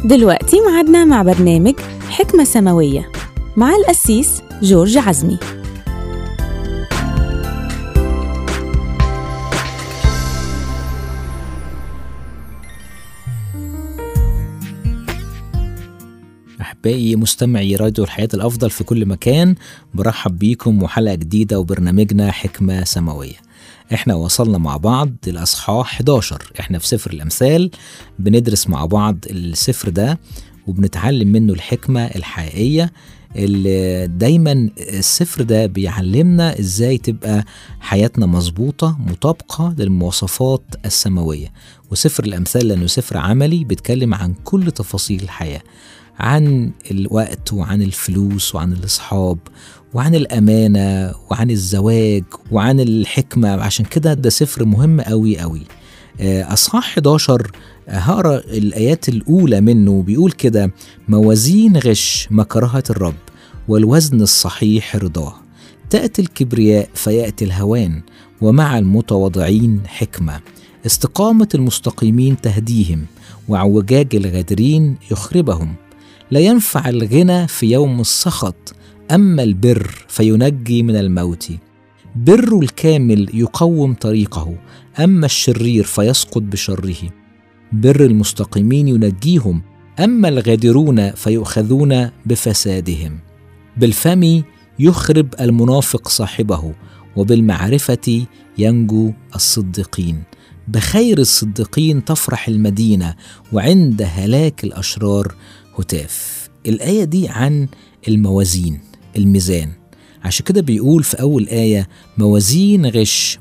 دلوقتي معادنا مع برنامج حكمة سماوية مع القسيس جورج عزمي أحبائي مستمعي راديو الحياة الأفضل في كل مكان برحب بيكم وحلقة جديدة وبرنامجنا حكمة سماوية احنا وصلنا مع بعض الأصحاح 11 احنا في سفر الأمثال بندرس مع بعض السفر ده وبنتعلم منه الحكمة الحقيقية اللي دايما السفر ده بيعلمنا ازاي تبقى حياتنا مظبوطة مطابقة للمواصفات السماوية وسفر الأمثال لأنه سفر عملي بيتكلم عن كل تفاصيل الحياة عن الوقت وعن الفلوس وعن الأصحاب وعن الأمانة وعن الزواج وعن الحكمة عشان كده ده سفر مهم قوي قوي أصحاح 11 هقرا الآيات الأولى منه بيقول كده موازين غش مكرهة الرب والوزن الصحيح رضاه تأتي الكبرياء فيأتي الهوان ومع المتواضعين حكمة استقامة المستقيمين تهديهم وعوجاج الغادرين يخربهم لا ينفع الغنى في يوم السخط أما البر فينجي من الموت بر الكامل يقوم طريقه أما الشرير فيسقط بشره بر المستقيمين ينجيهم أما الغادرون فيؤخذون بفسادهم بالفم يخرب المنافق صاحبه وبالمعرفة ينجو الصديقين بخير الصديقين تفرح المدينة وعند هلاك الأشرار هتاف الآية دي عن الموازين الميزان عشان كده بيقول في أول آية موازين غش